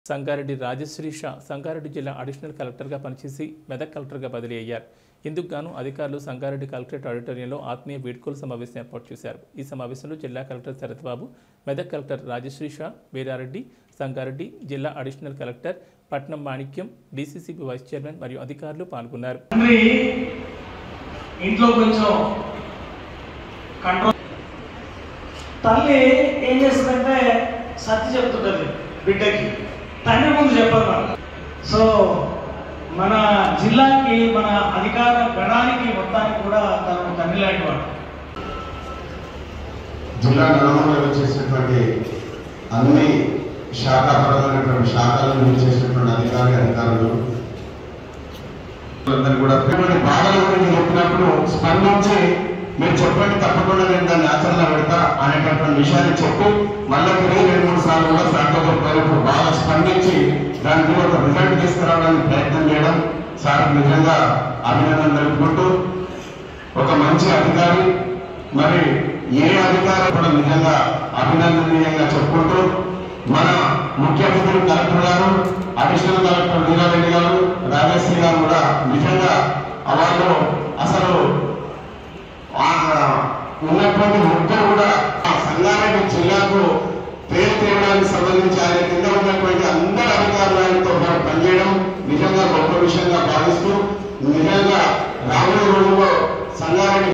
సంగారెడ్డి రాజశ్రీ షా సంగారెడ్డి జిల్లా అడిషనల్ కలెక్టర్గా పనిచేసి మెదక్ కలెక్టర్గా బదిలీ అయ్యారు ఇందుకు గాను అధికారులు సంగారెడ్డి కలెక్టరేట్ ఆడిటోరియంలో ఆత్మీయ వీడ్కోలు సమావేశం ఏర్పాటు చేశారు ఈ సమావేశంలో జిల్లా కలెక్టర్ శరత్ బాబు మెదక్ కలెక్టర్ రాజశ్రీ షా వీరారెడ్డి సంగారెడ్డి జిల్లా అడిషనల్ కలెక్టర్ పట్నం మాణిక్యం డీసీసీబీ వైస్ చైర్మన్ మరియు అధికారులు పాల్గొన్నారు తండ్రి ఇంట్లో కొంచెం కంట్రోల్ తల్లి ఏం చేస్తుందంటే సత్య చెప్తుంటది బిడ్డకి తండ్రి ముందు చెప్పదు మనకు సో మన జిల్లాకి మన అధికార గణానికి మొత్తానికి కూడా తను తండ్రి లాంటి వాడు జిల్లా నలుమూలలో చేసినటువంటి అన్ని శాఖాపరమైనటువంటి శాఖలను చేసినటువంటి అధికారి అధికారులు అందరూ కూడా ఇటువంటి బాధల గురించి చెప్పినప్పుడు స్పందించి మీరు చెప్పండి తప్పకుండా నేను దాన్ని ఆచరణ పెడతా అనేటటువంటి విషయాన్ని చెప్పి మళ్ళీ తిరిగి రెండు మూడు సార్లు కూడా సార్తో చెప్పినప్పుడు బాగా స్పందించి దాని మీద ఒక రిజల్ట్ తీసుకురావడానికి ప్రయత్నం చేయడం సార్ నిజంగా అభినందన తెలుపుకుంటూ ఒక మంచి అధికారి మరి ఏ అధికారి కూడా నిజంగా అభినందనీయంగా చెప్పుకుంటూ మన ముఖ్య అతిథులు కలెక్టర్ గారు అడిషనల్ కలెక్టర్ వీరారెడ్డి గారు రాజశ్రీ గారు కూడా నిజంగా వాళ్ళు అసలు ఆ ఉన్నటువంటి ముగ్గురు కూడా ఆ సంగారెడ్డి జిల్లాకు పేరు తేవడానికి సంబంధించి ఆయన కింద ఉన్నటువంటి అందరు అధికారులు ఆయనతో పాటు పనిచేయడం నిజంగా గొప్ప విషయంగా భావిస్తూ నిజంగా రాబోయే రోజుల్లో సంగారెడ్డి